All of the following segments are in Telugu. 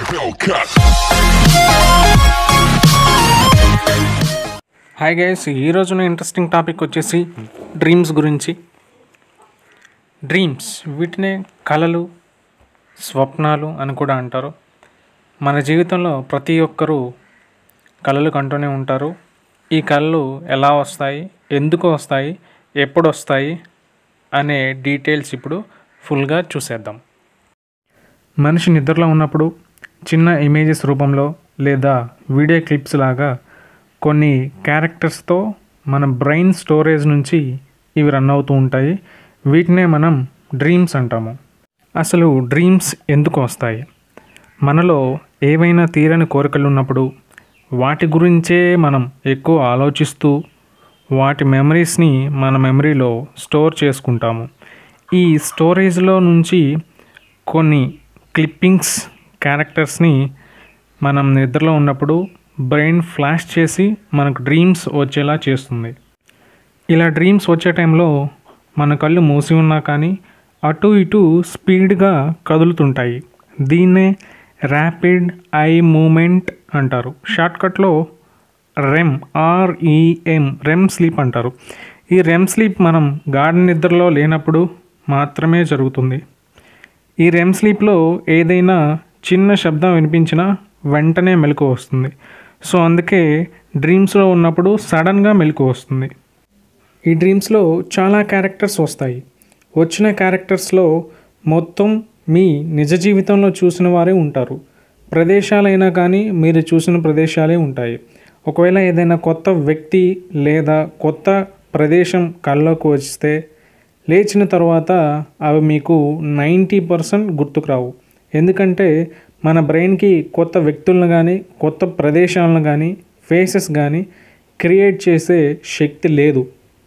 Hellcat. హాయ్ గైస్ ఈరోజు ఇంట్రెస్టింగ్ టాపిక్ వచ్చేసి డ్రీమ్స్ గురించి డ్రీమ్స్ వీటినే కళలు స్వప్నాలు అని కూడా అంటారు మన జీవితంలో ప్రతి ఒక్కరూ కళలు కంటూనే ఉంటారు ఈ కళలు ఎలా వస్తాయి ఎందుకు వస్తాయి ఎప్పుడు వస్తాయి అనే డీటెయిల్స్ ఇప్పుడు ఫుల్గా చూసేద్దాం మనిషి నిద్రలో ఉన్నప్పుడు చిన్న ఇమేజెస్ రూపంలో లేదా వీడియో క్లిప్స్ లాగా కొన్ని క్యారెక్టర్స్తో మన బ్రెయిన్ స్టోరేజ్ నుంచి ఇవి రన్ అవుతూ ఉంటాయి వీటినే మనం డ్రీమ్స్ అంటాము అసలు డ్రీమ్స్ ఎందుకు వస్తాయి మనలో ఏవైనా తీరని కోరికలు ఉన్నప్పుడు వాటి గురించే మనం ఎక్కువ ఆలోచిస్తూ వాటి మెమరీస్ని మన మెమరీలో స్టోర్ చేసుకుంటాము ఈ స్టోరేజ్లో నుంచి కొన్ని క్లిప్పింగ్స్ క్యారెక్టర్స్ని మనం నిద్రలో ఉన్నప్పుడు బ్రెయిన్ ఫ్లాష్ చేసి మనకు డ్రీమ్స్ వచ్చేలా చేస్తుంది ఇలా డ్రీమ్స్ వచ్చే టైంలో మన కళ్ళు మూసి ఉన్నా కానీ అటు ఇటు స్పీడ్గా కదులుతుంటాయి దీన్నే ర్యాపిడ్ ఐ మూమెంట్ అంటారు షార్ట్కట్లో రెమ్ ఆర్ఈఎం రెమ్ స్లీప్ అంటారు ఈ రెమ్ స్లీప్ మనం గాఢ నిద్రలో లేనప్పుడు మాత్రమే జరుగుతుంది ఈ రెమ్ స్లీప్లో ఏదైనా చిన్న శబ్దం వినిపించినా వెంటనే మెలకు వస్తుంది సో అందుకే డ్రీమ్స్లో ఉన్నప్పుడు సడన్గా మెలకు వస్తుంది ఈ డ్రీమ్స్లో చాలా క్యారెక్టర్స్ వస్తాయి వచ్చిన క్యారెక్టర్స్లో మొత్తం మీ నిజ జీవితంలో చూసిన వారే ఉంటారు ప్రదేశాలైనా కానీ మీరు చూసిన ప్రదేశాలే ఉంటాయి ఒకవేళ ఏదైనా కొత్త వ్యక్తి లేదా కొత్త ప్రదేశం కళ్ళలోకి వస్తే లేచిన తర్వాత అవి మీకు నైంటీ పర్సెంట్ గుర్తుకు రావు ఎందుకంటే మన బ్రెయిన్కి కొత్త వ్యక్తులను కానీ కొత్త ప్రదేశాలను కానీ ఫేసెస్ కానీ క్రియేట్ చేసే శక్తి లేదు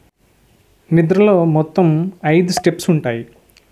నిద్రలో మొత్తం ఐదు స్టెప్స్ ఉంటాయి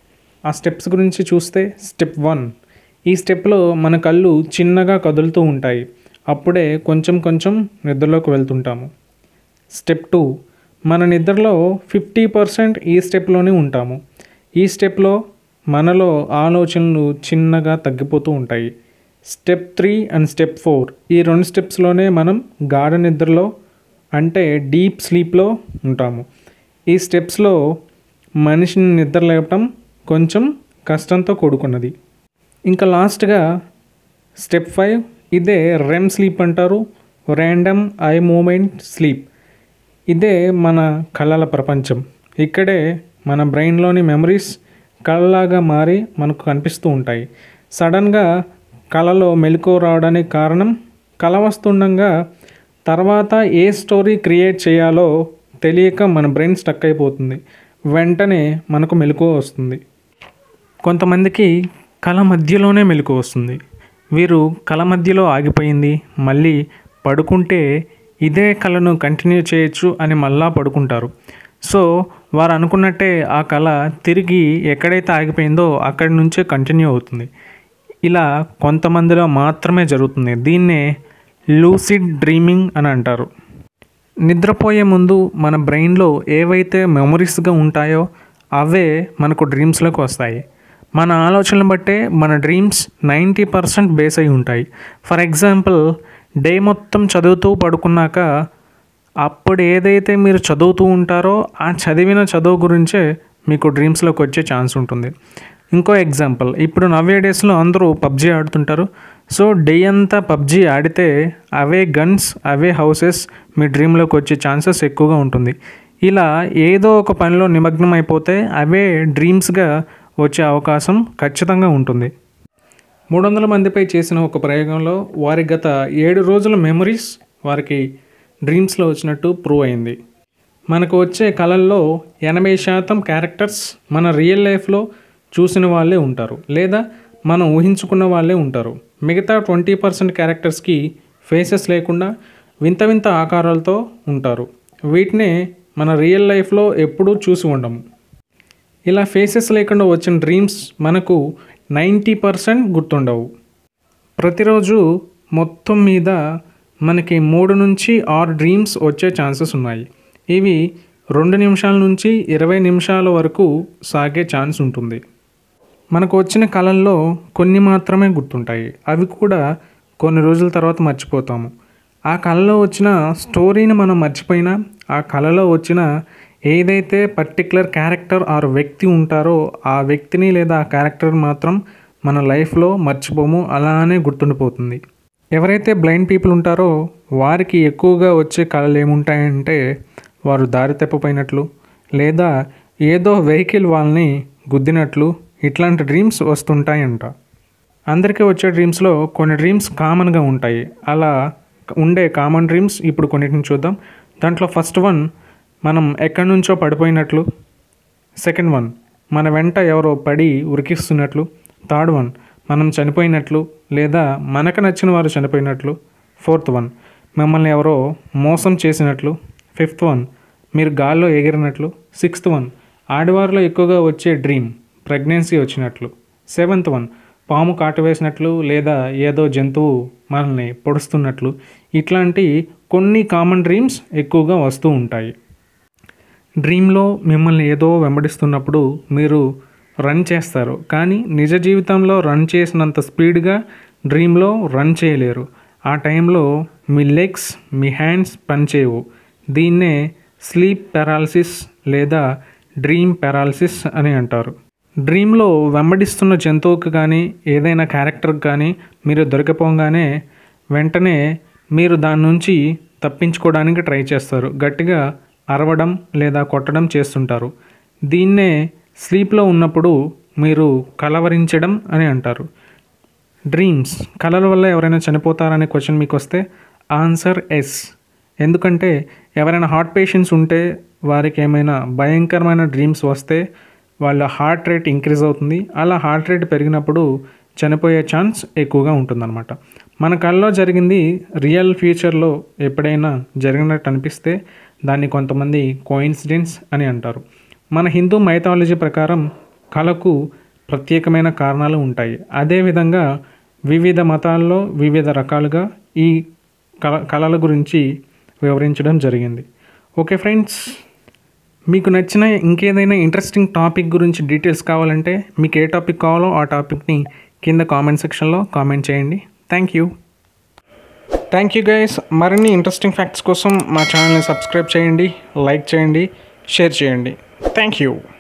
ఆ స్టెప్స్ గురించి చూస్తే స్టెప్ వన్ ఈ స్టెప్లో మన కళ్ళు చిన్నగా కదులుతూ ఉంటాయి అప్పుడే కొంచెం కొంచెం నిద్రలోకి వెళ్తుంటాము స్టెప్ టూ మన నిద్రలో ఫిఫ్టీ పర్సెంట్ ఈ స్టెప్లోనే ఉంటాము ఈ స్టెప్లో మనలో ఆలోచనలు చిన్నగా తగ్గిపోతూ ఉంటాయి step three and step four ఈ రెండు స్టెప్స్లోనే మనం గాఢ నిద్రలో అంటే డీప్ స్లీప్లో ఉంటాము ఈ స్టెప్స్లో మనిషిని నిద్ర లేపటం కొంచెం కష్టంతో కూడుకున్నది ఇంకా లాస్ట్గా స్టెప్ ఫైవ్ ఇదే రెమ్ స్లీప్ అంటారు ర్యాండమ్ ఐ మూమెంట్ స్లీప్ ఇదే మన కళల ప్రపంచం ఇక్కడే మన బ్రెయిన్లోని మెమరీస్ కళలాగా మారి మనకు కనిపిస్తూ ఉంటాయి సడన్గా కళలో మెలకు రావడానికి కారణం కళ వస్తుండగా తర్వాత ఏ స్టోరీ క్రియేట్ చేయాలో తెలియక మన బ్రెయిన్ స్టక్ అయిపోతుంది వెంటనే మనకు మెలకు వస్తుంది కొంతమందికి కళ మధ్యలోనే మెలకు వస్తుంది వీరు కళ మధ్యలో ఆగిపోయింది మళ్ళీ పడుకుంటే ఇదే కళను కంటిన్యూ చేయొచ్చు అని మళ్ళా పడుకుంటారు సో వారు అనుకున్నట్టే ఆ కళ తిరిగి ఎక్కడైతే ఆగిపోయిందో అక్కడి నుంచే కంటిన్యూ అవుతుంది ఇలా కొంతమందిలో మాత్రమే జరుగుతుంది దీన్నే లూసిడ్ డ్రీమింగ్ అని అంటారు నిద్రపోయే ముందు మన బ్రెయిన్లో ఏవైతే మెమరీస్గా ఉంటాయో అవే మనకు డ్రీమ్స్లోకి వస్తాయి మన ఆలోచనలు బట్టే మన డ్రీమ్స్ నైంటీ పర్సెంట్ బేస్ అయి ఉంటాయి ఫర్ ఎగ్జాంపుల్ డే మొత్తం చదువుతూ పడుకున్నాక అప్పుడు ఏదైతే మీరు చదువుతూ ఉంటారో ఆ చదివిన చదువు గురించే మీకు డ్రీమ్స్లోకి వచ్చే ఛాన్స్ ఉంటుంది ఇంకో ఎగ్జాంపుల్ ఇప్పుడు నవ్వే డేస్లో అందరూ పబ్జీ ఆడుతుంటారు సో డే అంతా పబ్జీ ఆడితే అవే గన్స్ అవే హౌసెస్ మీ డ్రీమ్లోకి వచ్చే ఛాన్సెస్ ఎక్కువగా ఉంటుంది ఇలా ఏదో ఒక పనిలో నిమగ్నం అయిపోతే అవే డ్రీమ్స్గా వచ్చే అవకాశం ఖచ్చితంగా ఉంటుంది మూడు వందల మందిపై చేసిన ఒక ప్రయోగంలో వారి గత ఏడు రోజుల మెమరీస్ వారికి డ్రీమ్స్లో వచ్చినట్టు ప్రూవ్ అయింది మనకు వచ్చే కళల్లో ఎనభై శాతం క్యారెక్టర్స్ మన రియల్ లైఫ్లో చూసిన వాళ్ళే ఉంటారు లేదా మనం ఊహించుకున్న వాళ్ళే ఉంటారు మిగతా ట్వంటీ పర్సెంట్ క్యారెక్టర్స్కి ఫేసెస్ లేకుండా వింత వింత ఆకారాలతో ఉంటారు వీటినే మన రియల్ లైఫ్లో ఎప్పుడూ చూసి ఉండము ఇలా ఫేసెస్ లేకుండా వచ్చిన డ్రీమ్స్ మనకు నైంటీ పర్సెంట్ గుర్తుండవు ప్రతిరోజు మొత్తం మీద మనకి మూడు నుంచి ఆరు డ్రీమ్స్ వచ్చే ఛాన్సెస్ ఉన్నాయి ఇవి రెండు నిమిషాల నుంచి ఇరవై నిమిషాల వరకు సాగే ఛాన్స్ ఉంటుంది మనకు వచ్చిన కళల్లో కొన్ని మాత్రమే గుర్తుంటాయి అవి కూడా కొన్ని రోజుల తర్వాత మర్చిపోతాము ఆ కళలో వచ్చిన స్టోరీని మనం మర్చిపోయినా ఆ కళలో వచ్చిన ఏదైతే పర్టికులర్ క్యారెక్టర్ ఆర్ వ్యక్తి ఉంటారో ఆ వ్యక్తిని లేదా ఆ క్యారెక్టర్ మాత్రం మన లైఫ్లో మర్చిపోము అలానే గుర్తుండిపోతుంది ఎవరైతే బ్లైండ్ పీపుల్ ఉంటారో వారికి ఎక్కువగా వచ్చే కళలు ఏముంటాయంటే వారు దారి తప్పిపోయినట్లు లేదా ఏదో వెహికల్ వాళ్ళని గుద్దినట్లు ఇట్లాంటి డ్రీమ్స్ వస్తుంటాయంట అందరికీ వచ్చే డ్రీమ్స్లో కొన్ని డ్రీమ్స్ కామన్గా ఉంటాయి అలా ఉండే కామన్ డ్రీమ్స్ ఇప్పుడు కొన్నిటిని చూద్దాం దాంట్లో ఫస్ట్ వన్ మనం ఎక్కడి నుంచో పడిపోయినట్లు సెకండ్ వన్ మన వెంట ఎవరో పడి ఉరికిస్తున్నట్లు థర్డ్ వన్ మనం చనిపోయినట్లు లేదా మనకు నచ్చిన వారు చనిపోయినట్లు ఫోర్త్ వన్ మిమ్మల్ని ఎవరో మోసం చేసినట్లు ఫిఫ్త్ వన్ మీరు గాల్లో ఎగిరినట్లు సిక్స్త్ వన్ ఆడవారిలో ఎక్కువగా వచ్చే డ్రీమ్ ప్రెగ్నెన్సీ వచ్చినట్లు సెవెంత్ వన్ పాము కాటు వేసినట్లు లేదా ఏదో జంతువు మనల్ని పొడుస్తున్నట్లు ఇట్లాంటి కొన్ని కామన్ డ్రీమ్స్ ఎక్కువగా వస్తూ ఉంటాయి డ్రీమ్లో మిమ్మల్ని ఏదో వెంబడిస్తున్నప్పుడు మీరు రన్ చేస్తారు కానీ నిజ జీవితంలో రన్ చేసినంత స్పీడ్గా డ్రీమ్లో రన్ చేయలేరు ఆ టైంలో మీ లెగ్స్ మీ హ్యాండ్స్ పనిచేయవు దీన్నే స్లీప్ పెరాలసిస్ లేదా డ్రీమ్ పెరాలసిస్ అని అంటారు డ్రీమ్లో వెంబడిస్తున్న జంతువుకి కానీ ఏదైనా క్యారెక్టర్కి కానీ మీరు దొరికిపోగానే వెంటనే మీరు దాని నుంచి తప్పించుకోవడానికి ట్రై చేస్తారు గట్టిగా అరవడం లేదా కొట్టడం చేస్తుంటారు దీన్నే స్లీప్లో ఉన్నప్పుడు మీరు కలవరించడం అని అంటారు డ్రీమ్స్ కళల వల్ల ఎవరైనా చనిపోతారనే క్వశ్చన్ మీకు వస్తే ఆన్సర్ ఎస్ ఎందుకంటే ఎవరైనా హార్ట్ పేషెంట్స్ ఉంటే వారికి ఏమైనా భయంకరమైన డ్రీమ్స్ వస్తే వాళ్ళ హార్ట్ రేట్ ఇంక్రీజ్ అవుతుంది అలా హార్ట్ రేట్ పెరిగినప్పుడు చనిపోయే ఛాన్స్ ఎక్కువగా ఉంటుందన్నమాట మన కళ్ళలో జరిగింది రియల్ ఫ్యూచర్లో ఎప్పుడైనా జరిగినట్టు అనిపిస్తే దాన్ని కొంతమంది కోయిన్సిడెన్స్ అని అంటారు మన హిందూ మైథాలజీ ప్రకారం కళకు ప్రత్యేకమైన కారణాలు ఉంటాయి అదేవిధంగా వివిధ మతాల్లో వివిధ రకాలుగా ఈ కళ కళల గురించి వివరించడం జరిగింది ఓకే ఫ్రెండ్స్ మీకు నచ్చిన ఇంకేదైనా ఇంట్రెస్టింగ్ టాపిక్ గురించి డీటెయిల్స్ కావాలంటే మీకు ఏ టాపిక్ కావాలో ఆ టాపిక్ని కింద కామెంట్ సెక్షన్లో కామెంట్ చేయండి thank you thank you guys మరిన్ని ఇంట్రెస్టింగ్ ఫ్యాక్ట్స్ కోసం మా ఛానల్ని సబ్స్క్రైబ్ చేయండి లైక్ చేయండి షేర్ చేయండి థ్యాంక్ యూ